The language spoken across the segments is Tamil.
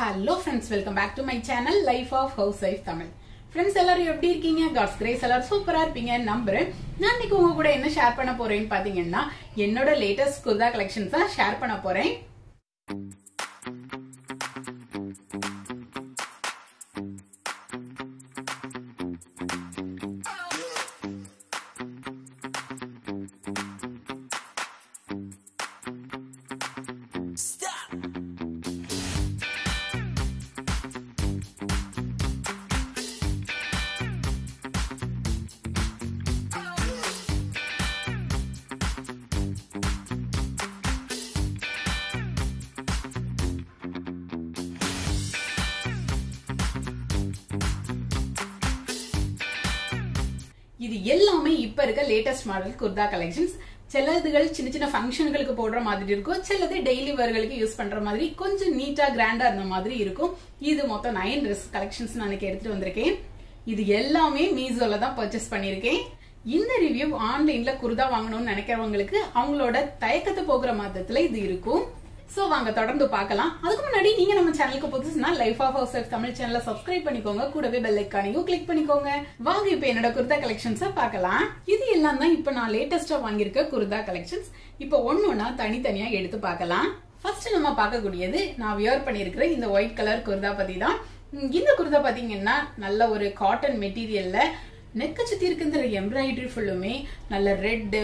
hello friends welcome back to my channel life of housewife Tamil friends எல்லாரும் எப்படி இருக்கீங்க காட்ஸ் கிரேஸ் எல்லாரும் சூப்பரா இருப்பீங்க நம்புறேன் நான் இன்னைக்கு உங்க கூட என்ன ஷேர் பண்ண போறேன்னு பாத்தீங்கன்னா என்னோட லேட்டஸ்ட் குர்தா கலெக்ஷன்ஸா ஷேர் பண்ண போறேன் இது எல்லாமே இப்ப இருக்க லேட்டஸ்ட் மாடல் குர்தா கலெக்ஷன்ஸ் சிலதுகள் சின்ன சின்ன ஃபங்க்ஷன்களுக்கு போடுற மாதிரி இருக்கும் சிலது டெய்லி வர்களுக்கு யூஸ் பண்ற மாதிரி கொஞ்சம் நீட்டா கிராண்டா இருந்த மாதிரி இருக்கும் இது மொத்தம் நைன் ட்ரெஸ் கலெக்ஷன்ஸ் நான் இன்னைக்கு எடுத்துட்டு வந்திருக்கேன் இது எல்லாமே மீசோல தான் பர்ச்சேஸ் பண்ணிருக்கேன் இந்த ரிவ்யூ ஆன்லைன்ல குர்தா வாங்கணும்னு நினைக்கிறவங்களுக்கு அவங்களோட தயக்கத்தை போக்குற மாதத்துல இது இருக்கும் சோ வாங்க தொடர்ந்து பார்க்கலாம் அதுக்கு முன்னாடி நீங்க நம்ம சேனலுக்கு புதுசுனா life of housewife Tamil சேனலை சப்ஸ்கிரைப் பண்ணிக்கோங்க கூடவே பெல் ஐக்கானையும் கிளிக் பண்ணிக்கோங்க வாங்க இப்ப என்னோட குர்தா கலெக்ஷன்ஸ பார்க்கலாம் இது எல்லாம் தான் இப்ப நான் லேட்டஸ்டா வாங்கியிருக்க குர்தா கலெக்ஷன்ஸ் இப்ப ஒன்னொன்னா தனித்தனியா எடுத்து பார்க்கலாம் ஃபர்ஸ்ட் நம்ம பார்க்கக்கூடியது நான் வியர் பண்ணியிருக்கிற இந்த ஒயிட் கலர் குர்தா பத்தி தான் உம், இந்த குர்தா பாத்தீங்கன்னா நல்ல ஒரு காட்டன் மெட்டீரியல்ல நெக்க சுத்தி இருக்கிற எம்ப்ராய்டரி ஃபுல்லுமே நல்ல ரெட்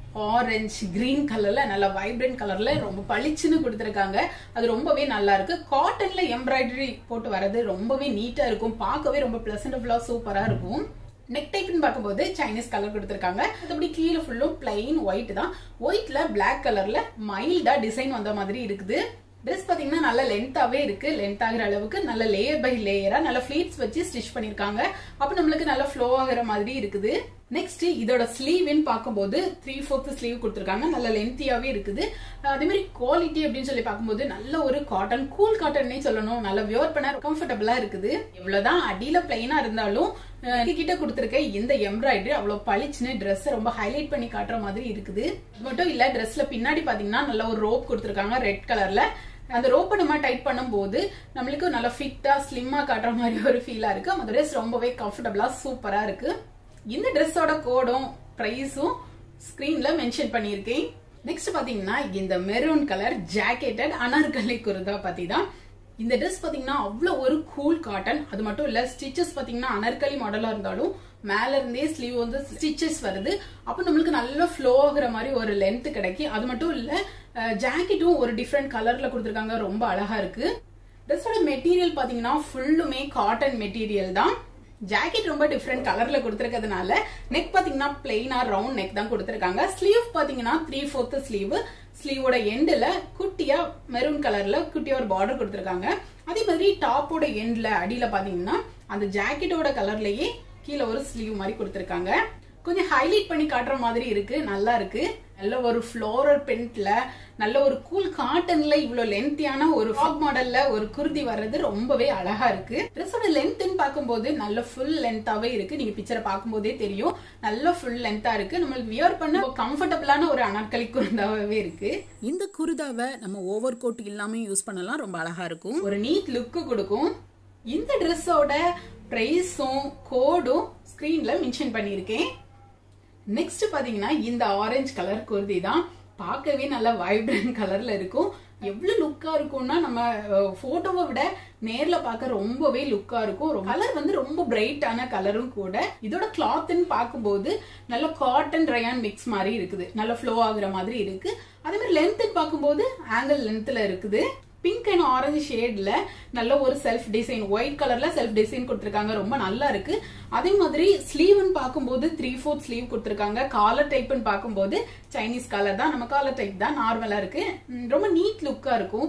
ஆரஞ்சு கிரீன் கலர்ல நல்ல வைப்ரண்ட் கலர்ல ரொம்ப பளிச்சுன்னு கொடுத்துருக்காங்க அது ரொம்பவே நல்லா இருக்கு காட்டன்ல எம்ப்ராய்டரி போட்டு வர்றது ரொம்பவே நீட்டா இருக்கும் பார்க்கவே ரொம்ப பிளசன்டபுளா சூப்பரா இருக்கும் நெக் டைப்னு பார்க்கும்போது சைனீஸ் கலர் கொடுத்துருக்காங்க மற்றபடி கீழே ஃபுல்லும் பிளைன் ஒயிட் தான் ஒயிட்ல பிளாக் கலர்ல மைல்டா டிசைன் வந்த மாதிரி இருக்குது ட்ரெஸ் பாத்தீங்கன்னா நல்ல லென்த்தாவே இருக்கு லென்த் ஆகிற அளவுக்கு நல்ல லேயர் பை லேயரா நல்ல ஃபிளீட்ஸ் வச்சு ஸ்டிச் பண்ணிருக்காங்க அப்ப நம்மளுக்கு நல்ல ஃப்ளோ ஆகிற மாதிரி இருக்குது நெக்ஸ்ட் இதோட ஸ்லீவ்னு பார்க்கும்போது த்ரீ ஃபோர்த் ஸ்லீவ் கொடுத்துருக்காங்க நல்ல லென்த்தியாவே இருக்குது அதே மாதிரி குவாலிட்டி அப்படின்னு சொல்லி பார்க்கும்போது நல்ல ஒரு காட்டன் கூல் காட்டன்னே சொல்லணும் நல்ல வியர் பண்ண கம்ஃபர்டபுளா இருக்குது எவ்வளவுதான் அடியில பிளைனா இருந்தாலும் அஹ், கிட்ட கொடுத்துருக்க இந்த எம்ப்ராய்டரி அவ்வளவு பளிச்சுன்னு Dress ரொம்ப ஹைலைட் பண்ணி காட்டுற மாதிரி இருக்குது இது மட்டும் இல்ல Dressல பின்னாடி பாத்தீங்கன்னா நல்ல ஒரு ரோப் கொடுத்துருக்காங்க ரெட் கலர்ல அந்த ரோப்பை நம்ம டைட் பண்ணும்போது நம்மளுக்கு நல்ல ஃபிட்டா ஸ்லிம்மா காட்டுற மாதிரி ஒரு ஃபீலா இருக்கு அந்த ட்ரெஸ் ரொம்பவே கம்ஃபர்டபுளா சூப்பரா இருக்கு இந்த ட்ரெஸ்ஸோட கோடும் பிரைஸும் ஸ்கிரீன்ல மென்ஷன் பண்ணியிருக்கேன் நெக்ஸ்ட் பாத்தீங்கன்னா இந்த maroon colour jacketed anarkali kurta பத்தி தான் இந்த ட்ரெஸ் பாத்தீங்கன்னா அவ்வளவு ஒரு கூல் காட்டன் அது மட்டும் இல்ல ஸ்டிச்சஸ் பாத்தீங்கன்னா அனர்கலி மாடலா இருந்தாலும் மேல இருந்தே ஸ்லீவ் வந்து ஸ்டிச்சஸ் வருது அப்ப நம்மளுக்கு நல்ல ஃப்ளோ ஆகுற மாதிரி ஒரு லென்த் கிடைக்கும் அது மட்டும் இல்ல ஜாக்கெட்டும் ஒரு டிஃப்ரெண்ட் கலர்ல கொடுத்துருக்காங்க ரொம்ப அழகா இருக்கு ட்ரெஸ்ஸோட மெட்டீரியல் பாத்தீங்கன்னா ஃபுல்லுமே காட்டன் மெட்டீரியல் தான் ஜாக்கெட் ரொம்ப டிஃப்ரெண்ட் கலர்ல கொடுத்துருக்கிறதுனால நெக் பாத்தீங்கன்னா பிளெயினா ரவுண்ட் நெக் தான் கொடுத்துருக்காங்க ஸ்லீவ் பாத்தீங்கன்னா த்ரீ ஃபோர்த் ஸ்லீவ் ஸ்லீவோட எண்ட்ல குட்டியா மெரூன் கலர்ல குட்டியா ஒரு பார்டர் கொடுத்துருக்காங்க அதே மாதிரி டாப்போட எண்ட்ல அடியில பாத்தீங்கன்னா அந்த ஜாக்கெட்டோட கலர்லயே கீழே ஒரு ஸ்லீவ் மாதிரி கொடுத்துருக்காங்க கொஞ்சம் ஹைலைட் பண்ணி காட்டுற மாதிரி இருக்கு நல்லா இருக்கு நல்ல ஒரு ஃப்ளோரல் பிரிண்ட்ல நல்ல ஒரு கூல் காட்டன்ல இவ்வளவு லென்த்தியான ஒரு ஃபாக் மாடல்ல ஒரு குர்தி வர்றது ரொம்பவே அழகா இருக்கு ட்ரெஸ்ஸோட லென்த்னு பார்க்கும்போது நல்ல ஃபுல் லென்த்தாவே இருக்கு நீங்க பிக்சரை பார்க்கும்போதே தெரியும் நல்ல ஃபுல் லென்த்தா இருக்கு நம்மளுக்கு வியர் பண்ண கம்ஃபர்டபுளான ஒரு அனார்கலி குர்தாவே இருக்கு இந்த குருதாவை நம்ம ஓவர் கோட் இல்லாம யூஸ் பண்ணலாம் ரொம்ப அழகா இருக்கும் ஒரு நீட் லுக்கு கொடுக்கும் இந்த ட்ரெஸ்ஸோட பிரைஸும் கோடும் ஸ்கிரீன்ல மென்ஷன் பண்ணியிருக்கேன் நெக்ஸ்ட் பாத்தீங்கன்னா இந்த ஆரஞ்சு கலர் குர்தி தான் பார்க்கவே நல்ல வைப்ரண்ட் கலர்ல இருக்கும் எவ்வளவு லுக்கா இருக்கும்னா நம்ம போட்டோவை விட நேர்ல பார்க்க ரொம்பவே லுக்கா இருக்கும் கலர் வந்து ரொம்ப பிரைட்டான கலரும் கூட இதோட கிளாத்னு பார்க்கும்போது நல்ல காட்டன் ரயான் மிக்ஸ் மாதிரி இருக்குது நல்ல ஃப்ளோ ஆகுற மாதிரி இருக்கு அதே மாதிரி லென்த்னு பார்க்கும்போது ஆங்கிள் லென்த்ல இருக்குது பிங்க் அண்ட் ஆரஞ்சு ஷேட்ல நல்ல ஒரு செல்ஃப் டிசைன் ஒயிட் கலர்ல செல்ஃப் டிசைன் கொடுத்திருக்காங்க ரொம்ப நல்லா இருக்கு அதே மாதிரி ஸ்லீவ்னு பார்க்கும்போது த்ரீ ஃபோர்த் ஸ்லீவ் கொடுத்திருக்காங்க காலர் டைப்னு பார்க்கும்போது சைனீஸ் கலர் தான் நம்ம காலர் டைப் தான் நார்மலா இருக்கு ம், ரொம்ப நீட் லுக்கா இருக்கும்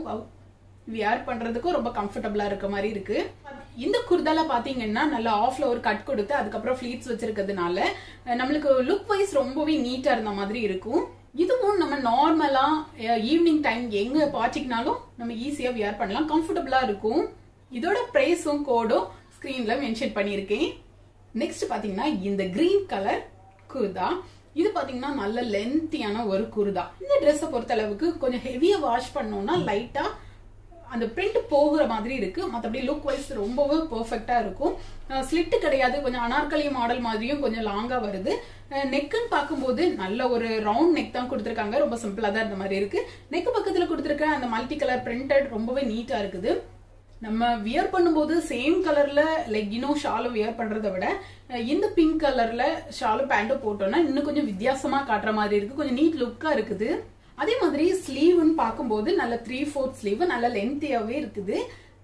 வியர் பண்றதுக்கும் ரொம்ப கம்ஃபர்டபுளா இருக்க மாதிரி இருக்கு இந்த குர்தால பாத்தீங்கன்னா நல்ல ஆஃப்ல ஒரு கட் கொடுத்து அதுக்கப்புறம் ஃபிளீட்ஸ் வச்சிருக்கிறதுனால அஹ், நம்மளுக்கு லுக் வைஸ் ரொம்பவே நீட்டா இருந்த மாதிரி இருக்கும் இதுவும் நம்ம நார்மலா ஈவினிங் டைம் எங்க பார்ட்டிக்குனாலும் நம்ம ஈஸியா வியர் பண்ணலாம் கம்ஃபர்டபுளா இருக்கும் இதோட பிரைஸும் கோடும் ஸ்கிரீன்ல மென்ஷன் பண்ணியிருக்கேன் நெக்ஸ்ட் பாத்தீங்கன்னா இந்த கிரீன் கலர் குர்தா இது பாத்தீங்கன்னா நல்ல லென்த்தியான ஒரு குர்தா இந்த ட்ரெஸ்ஸை பொறுத்த அளவுக்கு கொஞ்சம் ஹெவியா வாஷ் பண்ணோம்னா லைட்டா அந்த பிரிண்ட் போகிற மாதிரி இருக்கு மற்றபடி லுக் வைஸ் ரொம்பவே பெர்ஃபெக்டா இருக்கும் ஸ்லிட்டு கிடையாது கொஞ்சம் அனார்கலி மாடல் மாதிரியும் கொஞ்சம் லாங்கா வருது நெக்குன்னு பார்க்கும்போது நல்ல ஒரு ரவுண்ட் நெக் தான் கொடுத்துருக்காங்க ரொம்ப சிம்பிளா தான் இந்த மாதிரி இருக்கு நெக் பக்கத்துல கொடுத்துருக்க அந்த மல்டி கலர் பிரிண்டட் ரொம்பவே நீட்டா இருக்குது நம்ம வியர் பண்ணும்போது சேம் கலர்ல லெக்கினும் ஷாலும் வியர் பண்றதை விட அஹ், இந்த பிங்க் கலர்ல ஷாலும் பேண்ட்டும் போட்டோம்னா இன்னும் கொஞ்சம் வித்தியாசமா காட்டுற மாதிரி இருக்கு கொஞ்சம் நீட் லுக்கா இருக்குது அதே மாதிரி ஸ்லீவ்னு பார்க்கும்போது நல்ல த்ரீ ஃபோர்த் ஸ்லீவ் நல்ல லென்த்தியாவே இருக்குது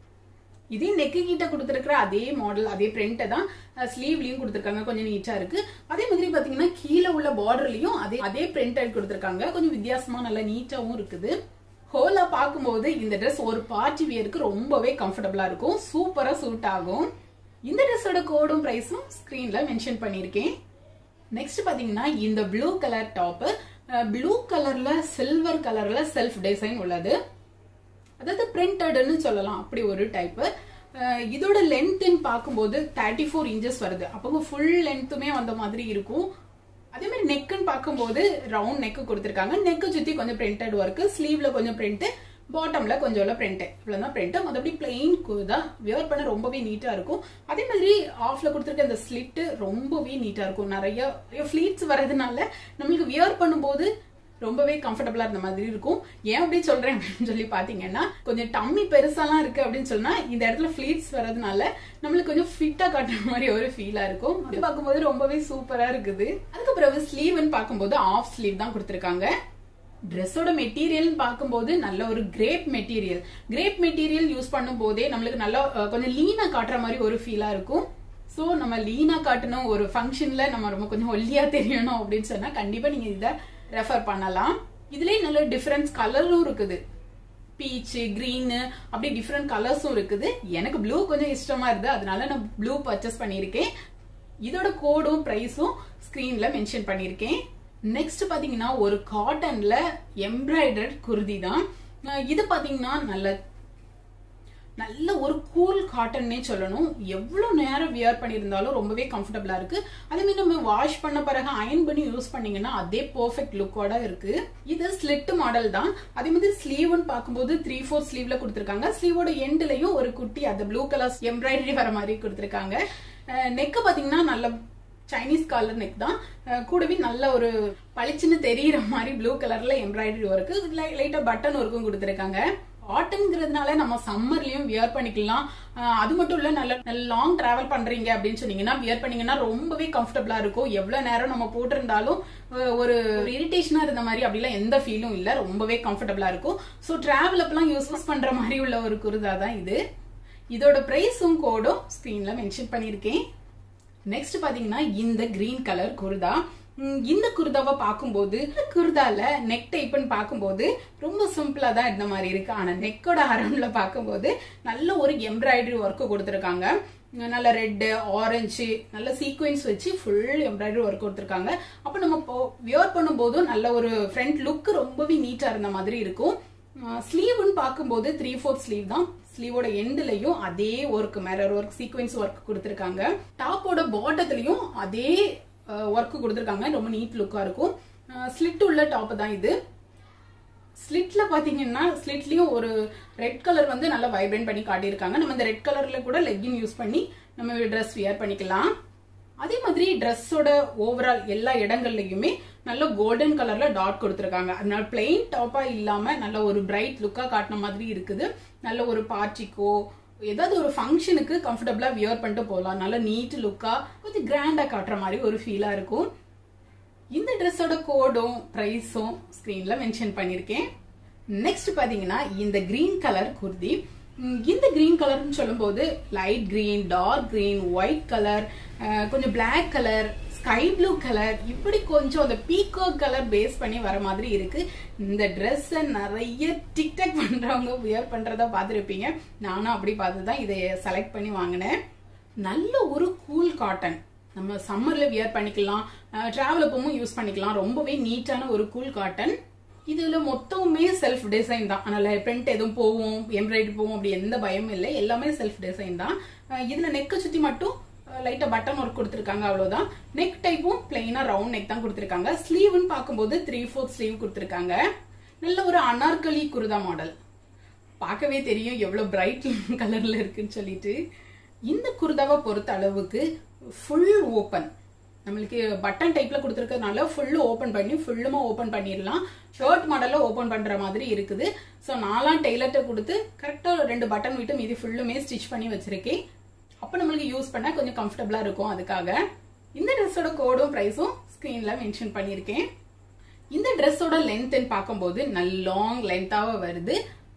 இதே நெக்கு கிட்ட கொடுத்துருக்கிற அதே மாடல் அதே பிரிண்ட்டை தான் ஸ்லீவ்லயும் கொடுத்துருக்காங்க கொஞ்சம் நீட்டா இருக்கு அதே மாதிரி பாத்தீங்கன்னா கீழே உள்ள பார்டர்லயும் அதே அதே பிரிண்டட் கொடுத்துருக்காங்க கொஞ்சம் வித்தியாசமா நல்லா நீட்டாவும் இருக்குது ஹோலா பார்க்கும்போது இந்த Dress ஒரு பார்ட்டி வியருக்கு ரொம்பவே கம்ஃபர்டபுளா இருக்கும் சூப்பரா சூட் ஆகும் இந்த ட்ரெஸ்ஸோட கோடும் பிரைஸும் ஸ்கிரீன்ல மென்ஷன் பண்ணியிருக்கேன் நெக்ஸ்ட் பாத்தீங்கன்னா இந்த ப்ளூ கலர் டாப் ப்ளூ கலர்ல சில்வர் கலர்ல செல்ஃப் டிசைன் உள்ளது அதாவது பிரிண்டட்னு சொல்லலாம் அப்படி ஒரு டைப் இதோட லென்த்ன்னு பார்க்கும்போது தேர்ட்டி ஃபோர் இன்ச்சஸ் வருது அப்போ ஃபுல் லென்த்துமே வந்த மாதிரி இருக்கும் அதே மாதிரி நெக்குன்னு பார்க்கும்போது ரவுண்ட் நெக்கு கொடுத்துருக்காங்க நெக்கு சுத்தி கொஞ்சம் பிரிண்டட் ஒர்க் ஸ்லீவ்ல கொஞ்சம் பிரிண்ட் பாட்டம்ல கொஞ்சம் பிரிண்ட் இவ்வளவுதான் பிரிண்ட் மற்றபடி பிளெயின் தான் வியர் பண்ண ரொம்பவே நீட்டா இருக்கும் அதே மாதிரி ஆஃப்ல கொடுத்துருக்க இந்த ஸ்லிட் ரொம்பவே நீட்டா இருக்கும் நிறைய ஃபிளீட்ஸ் வர்றதுனால நம்மளுக்கு வியர் பண்ணும்போது ரொம்பவே கம்ஃபர்டபுளா இருந்த மாதிரி இருக்கும் ஏன் அப்படி சொல்றேன் அப்படின்னு சொல்லி பாத்தீங்கன்னா கொஞ்சம் டம்மி பெருசாலாம் இருக்கு அப்படின்னு சொன்னா இந்த இடத்துல ஃபிளீட்ஸ் வரதுனால நம்மளுக்கு கொஞ்சம் ஃபிட்டா காட்டுற மாதிரி ஒரு ஃபீலா இருக்கும் அப்படி பார்க்கும்போது ரொம்பவே சூப்பரா இருக்குது அதுக்கு பிறகு ஸ்லீவ்னு பார்க்கும்போது ஆஃப் ஸ்லீவ் தான் கொடுத்துருக்காங்க ட்ரெஸ்ஸோட மெட்டீரியல் பார்க்கும்போது நல்ல ஒரு crepe material crepe material use பண்ணும் போதே நம்மளுக்கு நல்லா அஹ், கொஞ்சம் லீனா காட்டுற மாதிரி ஒரு ஃபீலா இருக்கும் சோ நம்ம லீனா காட்டணும் ஒரு ஃபங்க்ஷன்ல நம்ம ரொம்ப கொஞ்சம் ஒல்லியா தெரியணும் அப்படின்னு சொன்னா கண்டிப்பா நீங்க இதை ரெஃபர் பண்ணலாம் இதுலயே நல்ல டிஃபரன்ஸ் கலரும் இருக்குது பீச் கிரீன் அப்படி டிஃப்ரெண்ட் கலர்ஸும் இருக்குது எனக்கு ப்ளூ கொஞ்சம் இஷ்டமா இருந்து அதனால நான் ப்ளூ பர்ச்சேஸ் பண்ணியிருக்கேன் இதோட கோடும் பிரைஸும் ஸ்கிரீன்ல மென்ஷன் பண்ணியிருக்கேன் நெக்ஸ்ட் பாத்தீங்கன்னா ஒரு காட்டன்ல எம்ப்ராய்டர்ட் குர்தி தான் அஹ் இது பாத்தீங்கன்னா நல்ல நல்ல ஒரு கூல் காட்டன்னே சொல்லணும் எவ்வளவு நேரம் வியர் பண்ணியிருந்தாலும் ரொம்பவே கம்ஃபர்டபுளா இருக்கு அதே மாதிரி நம்ம வாஷ் பண்ண பிறகு அயன் பண்ணி யூஸ் பண்ணீங்கன்னா அதே பெர்ஃபெக்ட் லுக்கோட இருக்கு இது ஸ்லிட் மாடல் தான் அதே மாதிரி ஸ்லீவ்னு பார்க்கும்போது த்ரீ ஃபோர் ஸ்லீவ்ல கொடுத்துருக்காங்க ஸ்லீவோட எண்ட்லயும் ஒரு குட்டி அந்த ப்ளூ கலர் எம்ப்ராய்டரி வர மாதிரி கொடுத்துருக்காங்க நெக்கு பாத்தீங்கன்னா நல்ல சைனீஸ் காலர் நெக் தான் அஹ் கூடவே நல்ல ஒரு பளிச்சுன்னு தெரியிற மாதிரி ப்ளூ கலர்ல எம்ப்ராய்டரி ஒர்க்கு லைட்டா பட்டன் ஒர்க்கும் கொடுத்துருக்காங்க காட்டன்ங்கிறதுனால நம்ம சம்மர்லயும் வியர் பண்ணிக்கலாம் அஹ் அது மட்டும் இல்ல நல்ல நல்ல லாங் டிராவல் பண்றீங்க அப்படின்னு சொன்னீங்கன்னா வியர் பண்ணீங்கன்னா ரொம்பவே கம்ஃபர்டபுளா இருக்கும் எவ்வளவு நேரம் நம்ம போட்டிருந்தாலும் அஹ் ஒரு இரிட்டேஷனா இருந்த மாதிரி அப்படிலாம் எந்த ஃபீலும் இல்ல ரொம்பவே கம்ஃபர்டபுளா இருக்கும் ஸோ டிராவல் அப்பெல்லாம் யூஸ் பண்ற மாதிரி உள்ள ஒரு குருதா தான் இது இதோட பிரைஸும் கோடும் ஸ்கிரீன்ல மென்ஷன் பண்ணியிருக்கேன் நெக்ஸ்ட் பாத்தீங்கன்னா இந்த கிரீன் கலர் குர்தா ம், இந்த குர்தாவை பார்க்கும்போது இந்த குர்தால நெக் டைப்னு பார்க்கும்போது ரொம்ப சிம்பிளா தான் இருந்த மாதிரி இருக்கு ஆனா நெக்கோட அரவுண்ட்ல பார்க்கும்போது நல்ல ஒரு எம்ப்ராய்டரி ஒர்க் கொடுத்துருக்காங்க நல்ல ரெட் ஆரஞ்சு நல்ல சீக்வென்ஸ் வச்சு ஃபுல் எம்ப்ராய்டரி ஒர்க் கொடுத்துருக்காங்க அப்போ நம்ம வியர் பண்ணும்போதும் நல்ல ஒரு ஃப்ரண்ட் லுக் ரொம்பவே நீட்டா இருந்த மாதிரி இருக்கும் ஸ்லீவ்னு பார்க்கும்போது த்ரீ ஃபோர்த் ஸ்லீவ் தான் ஸ்லீவோட எண்ட்லயும் அதே work mirror work sequins work கொடுத்துருக்காங்க டாப்போட பாட்டத்துலயும் அதே ஒர்க் கொடுத்துருக்காங்க ரொம்ப நீட் லுக்கா இருக்கும் ஸ்லிட் உள்ள டாப் தான் இது ஸ்லிட்ல பாத்தீங்கன்னா ஸ்லிட்லயும் ஒரு ரெட் கலர் வந்து நல்லா வைப்ரண்ட் பண்ணி காட்டியிருக்காங்க நம்ம இந்த ரெட் கலர்ல கூட லெக்கின் யூஸ் பண்ணி நம்ம ட்ரெஸ் வியர் பண்ணிக்கலாம் அதே மாதிரி ட்ரெஸ்ஸோட ஓவரால் எல்லா இடங்கள்லயுமே நல்ல கோல்டன் கலர்ல டாட் கொடுத்துருக்காங்க அதனால பிளெயின் டாப்பா இல்லாம நல்ல ஒரு பிரைட் லுக்கா காட்டின மாதிரி இருக்குது நல்ல ஒரு பார்ட்டிக்கோ ஏதாவது ஒரு ஃபங்க்ஷனுக்கு கம்ஃபர்டபுளா வியர் பண்ணிட்டு போகலாம் நல்ல நீட் லுக்கா கொஞ்சம் கிராண்டா காட்டுற மாதிரி ஒரு ஃபீலா இருக்கும் இந்த ட்ரெஸ்ஸோட கோடும் ப்ரைஸும் ஸ்க்ரீன்ல மென்ஷன் பண்ணியிருக்கேன் நெக்ஸ்ட் பாத்தீங்கன்னா இந்த கிரீன் கலர் குர்தி ம், இந்த கிரீன் கலர்னு சொல்லும்போது light green dark green white colour கொஞ்சம் black colour sky blue colour இப்படி கொஞ்சம் அந்த பீக்கோ கலர் பேஸ் பண்ணி வர மாதிரி இருக்கு இந்த Dress நிறைய டிக்டாக் பண்றவங்க வியர் பண்றத பார்த்துருப்பீங்க நானும் அப்படி பார்த்து தான் இதை செலக்ட் பண்ணி வாங்கினேன் நல்ல ஒரு கூல் காட்டன் நம்ம சம்மர்ல வியர் பண்ணிக்கலாம் டிராவல் அப்பவும் யூஸ் பண்ணிக்கலாம் ரொம்பவே நீட்டான ஒரு கூல் காட்டன் இதுல மொத்தமுமே செல்ஃப் டிசைன் தான் அதனால பிரிண்ட் எதுவும் போகும் எம்ப்ராய்டரி போகும் அப்படி எந்த பயமும் இல்லை எல்லாமே செல்ஃப் டிசைன் தான் அஹ் இதுல நெக்கை சுத்தி மட்டும் லைட்டா பட்டன் ஒர்க் கொடுத்துருக்காங்க அவ்வளவுதான் நெக் டைப்பும் பிளெயினா ரவுண்ட் நெக் தான் கொடுத்துருக்காங்க ஸ்லீவ்னு பார்க்கும்போது த்ரீ ஃபோர்த் ஸ்லீவ் கொடுத்துருக்காங்க நல்ல ஒரு அனார்கலி குருதா மாடல் பார்க்கவே தெரியும் எவ்வளவு பிரைட் கலர்ல இருக்குன்னு சொல்லிட்டு இந்த குர்தாவை பொறுத்த அளவுக்கு ஃபுல் ஓப்பன் நம்மளுக்கு பட்டன் டைப்ல கொடுத்துருக்கறதுனால ஃபுல்லு ஓப்பன் பண்ணி ஃபுல்லுமா ஓப்பன் பண்ணிடலாம் ஷர்ட் மாடல்ல ஓப்பன் பண்ற மாதிரி இருக்குது ஸோ நாலாம் டெய்லர்ட்ட கொடுத்து கரெக்டா ரெண்டு பட்டன் விட்டு மீதி ஃபுல்லுமே ஸ்டிச் பண்ணி வச்சிருக்கேன் அப்போ நம்மளுக்கு யூஸ் பண்ண கொஞ்சம் கம்ஃபர்டபுளா இருக்கும் அதுக்காக இந்த ட்ரெஸ்ஸோட கோடும் ப்ரைஸும் ஸ்க்ரீன்ல மென்ஷன் பண்ணியிருக்கேன் இந்த ட்ரெஸ்ஸோட லென்த்ன்னு பார்க்கும்போது நல்ல லாங் லென்த்தாவே வருது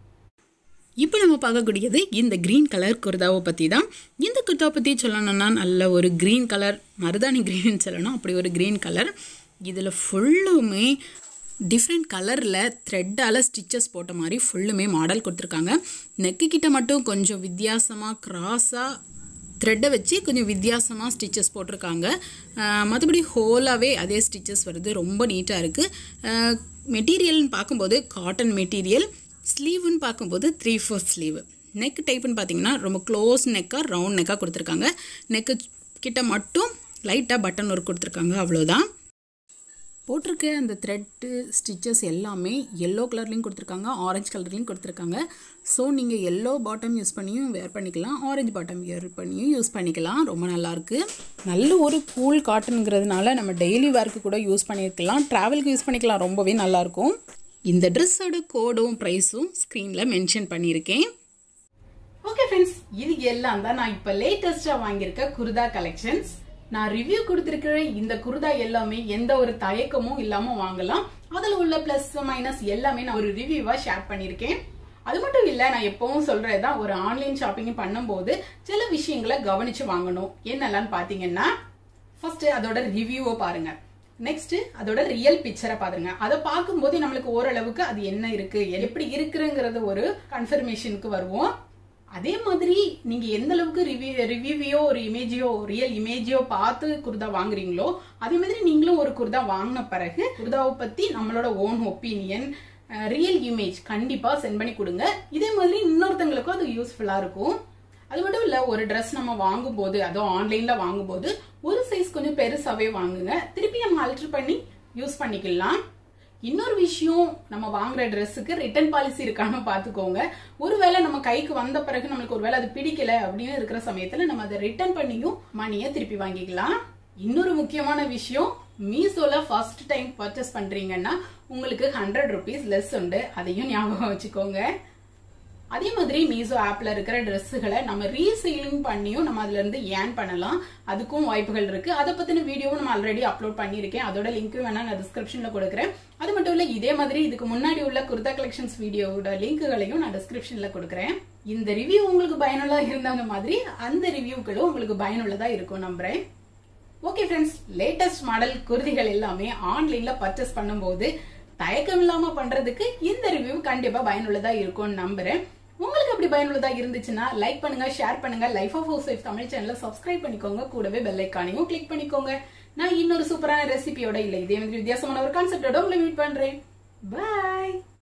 இப்போ நம்ம பார்க்கக்கூடியது இந்த க்ரீன் கலர் குர்தாவை பற்றி தான் இந்த குர்தா பற்றி சொல்லணும்னா நல்ல ஒரு க்ரீன் கலர் மருதாணி க்ரீன் சொல்லணும் அப்படி ஒரு க்ரீன் கலர் இதில் ஃபுல்லுமே டிஃப்ரெண்ட் கலரில் த்ரெட்டால் ஸ்டிச்சஸ் போட்ட மாதிரி ஃபுல்லுமே மாடல் கொடுத்துருக்காங்க நெக்கு கிட்ட மட்டும் கொஞ்சம் வித்தியாசமாக கிராஸாக த்ரெட்டை வச்சு கொஞ்சம் வித்தியாசமாக ஸ்டிச்சஸ் போட்டிருக்காங்க மற்றபடி ஹோலாகவே அதே ஸ்டிச்சஸ் வருது ரொம்ப நீட்டாக இருக்குது மெட்டீரியல்னு பார்க்கும்போது காட்டன் மெட்டீரியல் ஸ்லீவுன்னு பார்க்கும்போது த்ரீ ஃபோர் ஸ்லீவ் நெக் டைப்புன்னு பார்த்தீங்கன்னா ரொம்ப க்ளோஸ் நெக்காக ரவுண்ட் நெக்காக கொடுத்துருக்காங்க நெக்கு கிட்ட மட்டும் லைட்டாக பட்டன் ஒர்க் கொடுத்துருக்காங்க அவ்வளோதான் போட்டிருக்க அந்த த்ரெட்டு ஸ்டிச்சஸ் எல்லாமே எல்லோ கலர்லேயும் கொடுத்துருக்காங்க ஆரஞ்சு கலர்லேயும் கொடுத்துருக்காங்க ஸோ நீங்கள் எல்லோ பாட்டம் யூஸ் பண்ணியும் வேர் பண்ணிக்கலாம் ஆரஞ்சு பாட்டம் வேர் பண்ணியும் யூஸ் பண்ணிக்கலாம் ரொம்ப நல்லாயிருக்கு நல்ல ஒரு கூல் காட்டனுங்கிறதுனால நம்ம டெய்லி வேர்க்கு கூட யூஸ் பண்ணியிருக்கலாம் ட்ராவலுக்கு யூஸ் பண்ணிக்கலாம் ரொம்பவே நல்லாயிருக்கும் இந்த ட்ரெஸ்ஸோட கோடும் ப்ரைஸும் ஸ்க்ரீனில் மென்ஷன் பண்ணியிருக்கேன் ஓகே ஃப்ரெண்ட்ஸ் இது எல்லாம் தான் நான் இப்ப லேட்டஸ்டா வாங்கியிருக்க குர்தா கலெக்ஷன்ஸ் நான் ரிவ்யூ கொடுத்திருக்கிற இந்த குர்தா எல்லாமே எந்த ஒரு தயக்கமும் இல்லாம வாங்கலாம் அதுல உள்ள பிளஸ் மைனஸ் எல்லாமே நான் ஒரு ரிவ்யூவா ஷேர் பண்ணிருக்கேன் அது மட்டும் இல்ல நான் எப்பவும் சொல்றதுதான் ஒரு ஆன்லைன் ஷாப்பிங் பண்ணும்போது சில விஷயங்களை கவனிச்சு வாங்கணும் என்னெல்லாம் பாத்தீங்கன்னா ஃபர்ஸ்ட் அதோட ரிவ்யூவை பாருங்க நெக்ஸ்ட் அதோட ரியல் பிக்சரை பாருங்க அதை பார்க்கும்போது நம்மளுக்கு ஓரளவுக்கு அது என்ன இருக்கு எப்படி இருக்குங்கிறது ஒரு கன்ஃபர்மேஷனுக்கு வருவோம் அதே மாதிரி நீங்க எந்த அளவுக்கு ரிவ்யூ ரிவ்யூவையோ ஒரு இமேஜையோ ரியல் இமேஜையோ பார்த்து குர்தா வாங்குறீங்களோ அதே மாதிரி நீங்களும் ஒரு குர்தா வாங்கின பிறகு குர்தாவை பத்தி நம்மளோட ஓன் ஒப்பீனியன் ரியல் இமேஜ் கண்டிப்பா சென்ட் பண்ணி கொடுங்க இதே மாதிரி இன்னொருத்தங்களுக்கும் அது யூஸ்ஃபுல்லா இருக்கும் அது மட்டும் இல்ல ஒரு ட்ரெஸ் நம்ம வாங்கும்போது அதுவும் ஆன்லைன்ல வாங்கும்போது ஒரு சைஸ் கொஞ்சம் பெருசாவே வாங்குங்க திருப்பி நம்ம அல்டர் பண்ணி யூஸ் பண்ணிக்கலாம் இன்னொரு விஷயம் நம்ம வாங்குற ட்ரெஸ்ஸுக்கு ரிட்டர்ன் பாலிசி இருக்கான்னு பாத்துக்கோங்க ஒருவேளை நம்ம கைக்கு வந்த பிறகு நம்மளுக்கு ஒருவேளை அது பிடிக்கல அப்படின்னு இருக்கிற சமயத்துல நம்ம அதை ரிட்டர்ன் பண்ணியும் மணியை திருப்பி வாங்கிக்கலாம் இன்னொரு முக்கியமான விஷயம் மீசோல ஃபர்ஸ்ட் டைம் பர்ச்சேஸ் பண்றீங்கன்னா உங்களுக்கு ஹண்ட்ரட் ருபீஸ் லெஸ் உண்டு அதையும் ஞாபகம் வச்சுக்கோங்க அதே மாதிரி மீசோ ஆப்ல இருக்கிற ட்ரெஸ்ஸுகளை நம்ம ரீசேலிங் பண்ணியும் நம்ம அதுல இருந்து ஏன் பண்ணலாம் அதுக்கும் வாய்ப்புகள் இருக்கு அதை பத்தின வீடியோவும் நம்ம ஆல்ரெடி அப்லோட் பண்ணியிருக்கேன் அதோட லிங்க் வேணா நான் டிஸ்கிரிப்ஷன்ல கொடுக்குறேன் அது மட்டும் இல்ல இதே மாதிரி இதுக்கு முன்னாடி உள்ள குர்தா கலெக்ஷன்ஸ் வீடியோட லிங்க்குகளையும் நான் டிஸ்கிரிப்ஷன்ல கொடுக்குறேன் இந்த ரிவ்யூ உங்களுக்கு பயனுள்ளதா இருந்த மாதிரி அந்த ரிவ்யூக்களும் உங்களுக்கு பயனுள்ளதா இருக்கும் நம்புறேன் ஓகே ஃப்ரெண்ட்ஸ் லேட்டஸ்ட் மாடல் குர்திகள் எல்லாமே ஆன்லைன்ல பர்ச்சேஸ் பண்ணும்போது தயக்கம் இல்லாம பண்றதுக்கு இந்த ரிவ்யூ கண்டிப்பா பயனுள்ளதா இருக்கும்னு நம்புறேன் உங்களுக்கு அப்படி பயனுள்ளதா இருந்துச்சுன்னா லைக் பண்ணுங்க ஷேர் பண்ணுங்க life of housewife Tamil சேனலை சப்ஸ்கிரைப் பண்ணிக்கோங்க கூடவே பெல் ஐக்கானையும் கிளிக் பண்ணிக்கோங்க நான் இன்னொரு சூப்பரான ரெசிபியோட இல்ல இதே மாதிரி வித்தியாசமான ஒரு கான்செப்டோட உங்களை மீட் பண்றேன் பாய்